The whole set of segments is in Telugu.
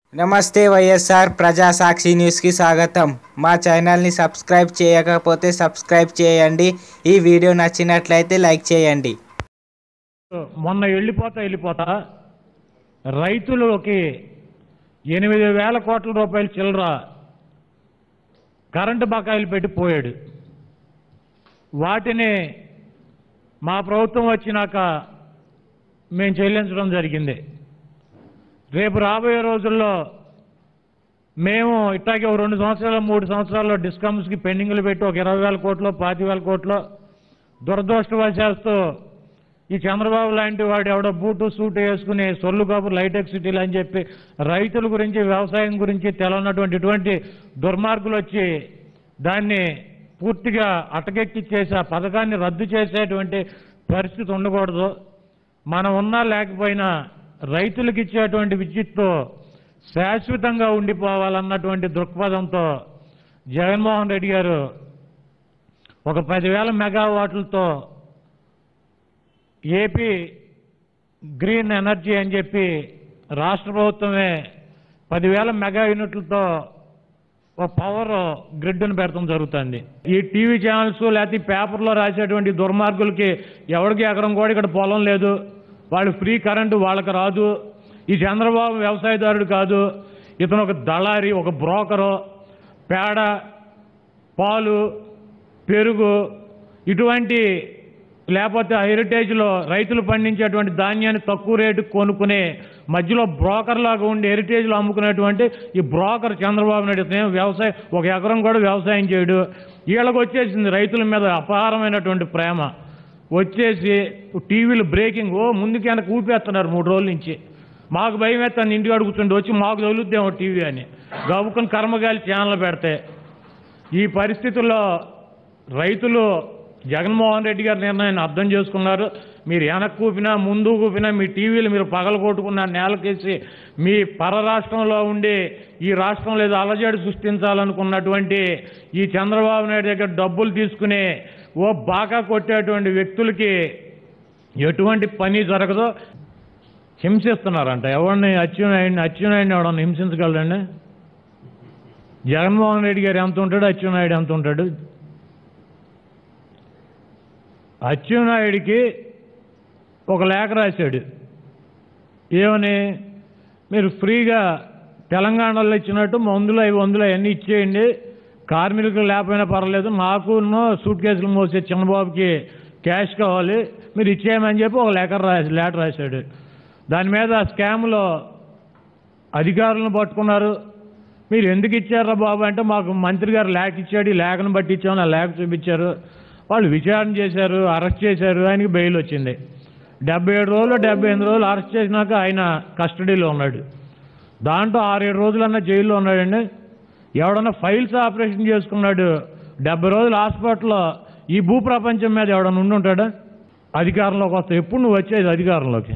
నమస్తే వైఎస్ఆర్ ప్రజాసాక్షి న్యూస్కి స్వాగతం మా ఛానల్ని సబ్స్క్రైబ్ చేయకపోతే సబ్స్క్రైబ్ చేయండి ఈ వీడియో నచ్చినట్లయితే లైక్ చేయండి మొన్న వెళ్ళిపోతా వెళ్ళిపోతా రైతులకి ఎనిమిది వేల కోట్ల రూపాయల చిల్లర కరెంటు బకాయిలు పెట్టి పోయాడు వాటిని మా ప్రభుత్వం వచ్చినాక మేము చెల్లించడం జరిగింది రేపు రాబోయే రోజుల్లో మేము ఇట్టాగే ఒక రెండు సంవత్సరాలు మూడు సంవత్సరాల్లో డిస్కమ్స్కి పెండింగ్లు పెట్టి ఒక ఇరవై వేల కోట్లు పాతి వేల కోట్లు దురదృష్టవశాస్తూ ఈ చంద్రబాబు లాంటి వాడు ఎవడో బూటు సూట్ వేసుకుని సొల్లు కాపు లైటెక్ సిటీలు అని చెప్పి రైతుల గురించి వ్యవసాయం గురించి తెలవనటువంటి ఇటువంటి దుర్మార్గులు వచ్చి దాన్ని పూర్తిగా అటకెక్కిచ్చేసి ఆ పథకాన్ని రద్దు చేసేటువంటి పరిస్థితి ఉండకూడదు మనం ఉన్నా లేకపోయినా రైతులకు ఇచ్చేటువంటి విద్యుత్తో శాశ్వతంగా ఉండిపోవాలన్నటువంటి దృక్పథంతో జగన్మోహన్ రెడ్డి గారు ఒక పదివేల మెగావాట్లతో ఏపీ గ్రీన్ ఎనర్జీ అని చెప్పి రాష్ట్ర ప్రభుత్వమే పదివేల మెగా యూనిట్లతో ఒక పవర్ గ్రిడ్ను పెడతాం జరుగుతుంది ఈ టీవీ ఛానల్స్ లేకపోతే ఈ పేపర్లో రాసేటువంటి దుర్మార్గులకి ఎవరికి ఎకరం కూడా ఇక్కడ పొలం లేదు వాళ్ళు ఫ్రీ కరెంటు వాళ్ళకి రాదు ఈ చంద్రబాబు వ్యవసాయదారుడు కాదు ఇతను ఒక దళారి ఒక బ్రోకరు పేడ పాలు పెరుగు ఇటువంటి లేకపోతే హెరిటేజ్లో రైతులు పండించేటువంటి ధాన్యాన్ని తక్కువ రేటుకు కొనుక్కునే మధ్యలో బ్రోకర్ లాగా ఉండి హెరిటేజ్లో అమ్ముకునేటువంటి ఈ బ్రోకర్ చంద్రబాబు నాయుడు ఇతను ఏం వ్యవసాయం ఒక ఎకరం కూడా వ్యవసాయం చేయడు వీళ్ళకి వచ్చేసింది రైతుల మీద అపారమైనటువంటి ప్రేమ వచ్చేసి టీవీలు బ్రేకింగ్ ఓ ముందుకి వెనక ఊపేస్తున్నారు మూడు రోజుల నుంచి మాకు భయం వేస్తాను ఇంటికి అడుగుతుండే వచ్చి మాకు తగులుద్దేమో టీవీ అని గబుకుని కర్మగాలి ఛానల్ పెడితే ఈ పరిస్థితుల్లో రైతులు జగన్మోహన్ రెడ్డి గారి నిర్ణయాన్ని అర్థం చేసుకున్నారు మీరు వెనక్కి కూపినా ముందు కూపినా మీ టీవీలు మీరు పగల కొట్టుకున్న నేలకేసి మీ పర రాష్ట్రంలో ఉండి ఈ రాష్ట్రంలో ఏదో అలజడి సృష్టించాలనుకున్నటువంటి ఈ చంద్రబాబు నాయుడు దగ్గర డబ్బులు తీసుకుని ఓ బాగా కొట్టేటువంటి వ్యక్తులకి ఎటువంటి పని జరగదో హింసిస్తున్నారంట ఎవరిని అచ్చెన్నాయుడిని అచ్చెన్నాయుడిని ఎవడన్నా హింసించగలరండి జగన్మోహన్ రెడ్డి గారు ఎంత ఉంటాడు అచ్చెన్నాయుడు ఎంత ఉంటాడు అచ్చెన్నాయుడికి ఒక లేఖ రాశాడు ఏమని మీరు ఫ్రీగా తెలంగాణలో ఇచ్చినట్టు మందులు అవి మందులు అవన్నీ ఇచ్చేయండి కార్మికులు లేకపోయినా పర్లేదు నాకు సూట్ కేసులు మోసే చిన్నబాబుకి క్యాష్ కావాలి మీరు ఇచ్చేయమని చెప్పి ఒక లేఖ రాసి లెటర్ రాశాడు దాని మీద ఆ స్కామ్లో అధికారులను పట్టుకున్నారు మీరు ఎందుకు ఇచ్చారా బాబు అంటే మాకు మంత్రి గారు లేఖ ఇచ్చాడు ఈ లేఖను బట్టి ఇచ్చామని ఆ లేఖ చూపించారు వాళ్ళు విచారణ చేశారు అరెస్ట్ చేశారు ఆయనకి బెయిల్ వచ్చింది డెబ్బై ఏడు రోజులు డెబ్బై ఎనిమిది రోజులు అరెస్ట్ చేసినాక ఆయన కస్టడీలో ఉన్నాడు దాంట్లో ఆరేడు రోజులన్నా జైల్లో ఉన్నాడండి ఎవడన్నా ఫైల్స్ ఆపరేషన్ చేసుకున్నాడు డెబ్బై రోజులు హాస్పిటల్లో ఈ భూప్రపంచం మీద ఎవడన్నా ఉండి ఉంటాడా అధికారంలోకి వస్తే ఎప్పుడు నువ్వు వచ్చేది అధికారంలోకి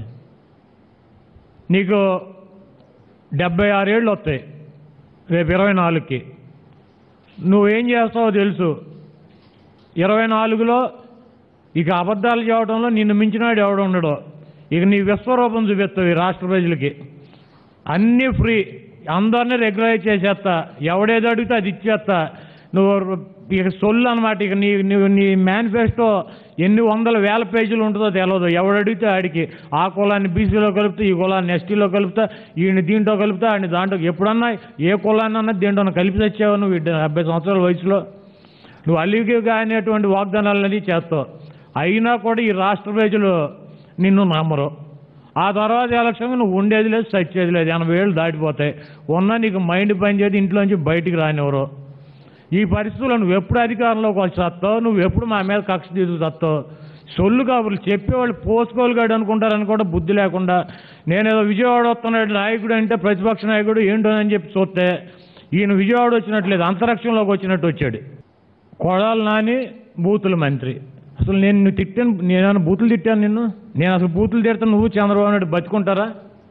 నీకు డెబ్బై ఆరేళ్ళు వస్తాయి రేపు ఇరవై నాలుగుకి నువ్వేం చేస్తావో తెలుసు ఇరవై నాలుగులో ఇక అబద్ధాలు చెప్పడంలో నిన్ను మించినాడు ఎవడు ఉండడు ఇక నీ విశ్వరూపం చూపిస్తావు ఈ రాష్ట్ర ప్రజలకి అన్నీ ఫ్రీ అందరినీ రెగ్యులైజ్ చేసేస్తా ఎవడేది అడిగితే అది ఇచ్చేస్తా నువ్వు ఇక సొల్లు అనమాట ఇక నీ నువ్వు నీ మేనిఫెస్టో ఎన్ని వందల వేల పేజీలు ఉంటుందో తెలియదు ఎవడు అడిగితే ఆడికి ఆ కులాన్ని బీసీలో కలుపుతా ఈ కులాన్ని ఎస్టీలో కలుపుతా ఈయన దీంట్లో కలుపుతా ఆయన దాంట్లో ఎప్పుడన్నా ఏ కులాన్ని అన్నా దీంట్లో కలిపి తెచ్చావు నువ్వు ఈ డెబ్బై సంవత్సరాల వయసులో నువ్వు అలివిగా అనేటువంటి వాగ్దానాలన్నీ చేస్తావు అయినా కూడా ఈ రాష్ట్ర ప్రజలు నిన్ను నమ్మరు ఆ తర్వాత ఎలక్షన్ నువ్వు ఉండేది లేదు సచ్చేది లేదు ఎనభై ఏళ్ళు దాటిపోతాయి ఉన్నా నీకు మైండ్ పని చేసి ఇంట్లోంచి బయటికి రానివ్వరు ఈ పరిస్థితుల్లో నువ్వు ఎప్పుడు అధికారంలోకి వచ్చి వస్తావు నువ్వు ఎప్పుడు మా మీద కక్ష తీసు వస్తావు సొల్లు కాబులు చెప్పేవాళ్ళు పోసుకోలుగాడు అనుకుంటారని కూడా బుద్ధి లేకుండా నేనేదో విజయవాడ వస్తున్నాడు నాయకుడు అంటే ప్రతిపక్ష నాయకుడు ఏంటో అని చెప్పి చూస్తే ఈయన విజయవాడ వచ్చినట్లేదు అంతరిక్షంలోకి వచ్చినట్టు వచ్చాడు కొడాలి నాని బూతుల మంత్రి అసలు నేను నువ్వు తిట్టాను నేను బూతులు తిట్టాను నిన్ను నేను అసలు బూతులు తిడతాను నువ్వు చంద్రబాబు నాయుడు బతుకుంటారా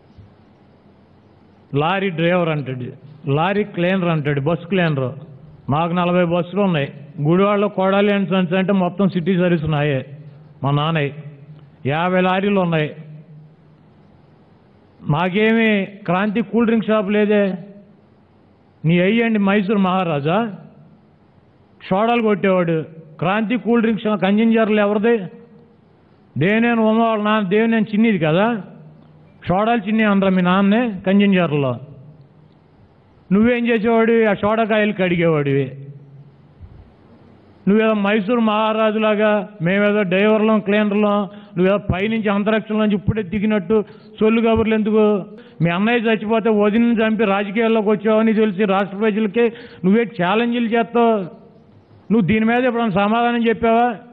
లారీ డ్రైవర్ అంటాడు లారీ క్లీనర్ అంటాడు బస్సు క్లీనర్ మాకు నలభై బస్సులు ఉన్నాయి గుడివాడలో కొడాలి అండ్ సన్స్ అంటే మొత్తం సిటీ సర్వీస్ ఉన్నాయే మా నాన్నయ్య యాభై లారీలు ఉన్నాయి మాకేమి క్రాంతి కూల్ డ్రింక్ షాప్ లేదే నీ అయ్యండి మైసూర్ మహారాజా సోడాలు కొట్టేవాడు క్రాంతి కంజన్ కంజంజర్లు ఎవరిది దేనేను ఉమ్మవాళ్ళ నాన్న దేవినేని చిన్నిది కదా సోడాలు చిన్ని అందరు మీ నాన్నే కంజంజర్లో నువ్వేం చేసేవాడివి ఆ సోడకాయలు కడిగేవాడివి నువ్వేదో మైసూర్ మహారాజులాగా మేమేదో డ్రైవర్లం క్లీనర్లం నువ్వేదో పైనుంచి అంతరిక్షంలోంచి ఇప్పుడే దిగినట్టు సొల్లు కబుర్లు ఎందుకు మీ అన్నయ్య చచ్చిపోతే వదిన చంపి రాజకీయాల్లోకి వచ్చావని తెలిసి రాష్ట్ర ప్రజలకి నువ్వే ఛాలెంజ్లు చేస్తావు నువ్వు దీని మీద ఎప్పుడైనా సమాధానం చెప్పావా